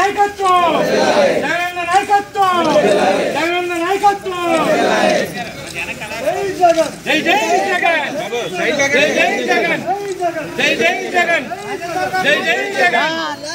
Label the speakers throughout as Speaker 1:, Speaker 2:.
Speaker 1: నాయకత్వం జగనన్న నాయకత్వం జగనన్న నాయకత్వం జై జై జగన్ జై జై జగన్ జై జై జగన్ జై జై జగన్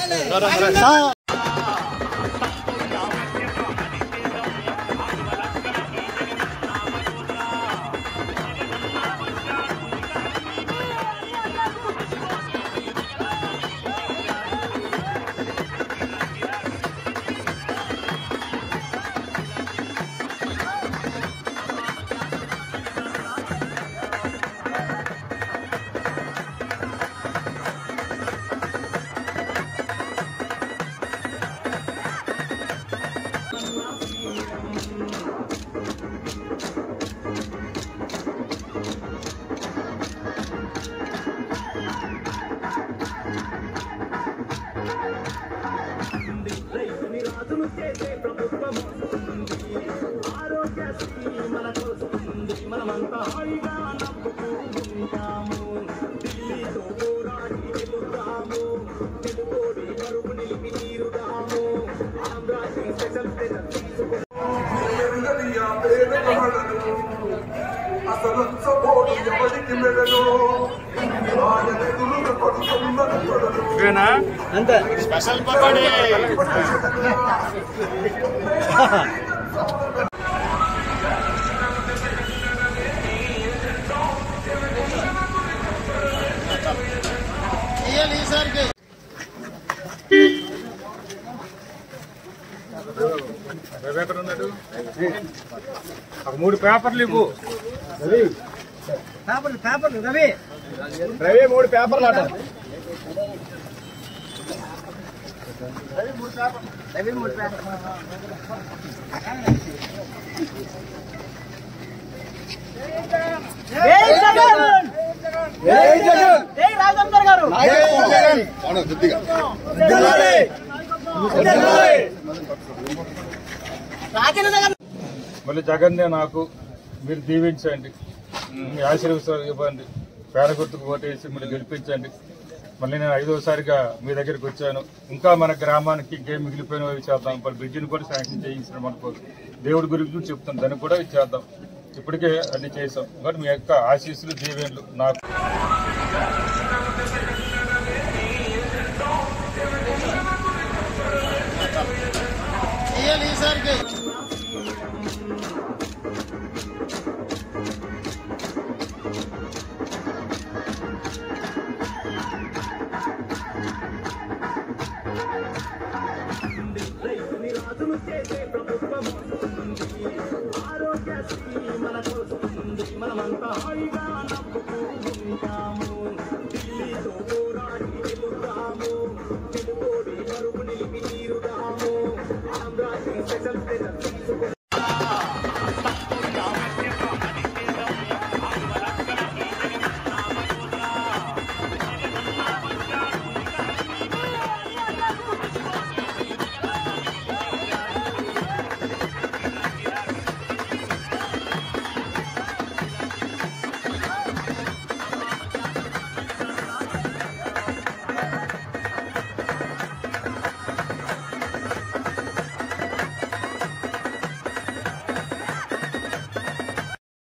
Speaker 2: అసలు సపోర్ట్ ఎవరికి మెడలో ఆయన ఎదురుగా పడుతున్నది పడదు
Speaker 1: ఒక మూడు పేపర్లు ఇవ్వు
Speaker 3: పేపర్లు పేపర్లు రవి
Speaker 1: రవి మూడు పేపర్లు అట
Speaker 3: రవి మూడు పేపర్లు జై జగన్ జై జగన్ జై రాజేందర్ గారు రాజేంద్ర గారు
Speaker 1: మళ్ళీ జగన్నే నాకు మీరు దీవించండి మీ ఆశీర్వదించాలి ఇవ్వండి పేర గుర్తుకు ఓటేసి మళ్ళీ గెలిపించండి మళ్ళీ నేను ఐదోసారిగా మీ దగ్గరికి వచ్చాను ఇంకా మన గ్రామానికి ఇంకేం మిగిలిపోయినవి చేద్దాం ఇప్పుడు బ్రిడ్జిని కూడా శాంక్షన్ చేయించడం అనుకో దేవుడి గురించి చెప్తాను దాన్ని కూడా ఇచ్చేద్దాం ఇప్పటికే అన్ని చేసాం కాబట్టి మీ యొక్క ఆశీస్సులు దీవెన్లు నాకు
Speaker 2: మనమంతా హాయిగా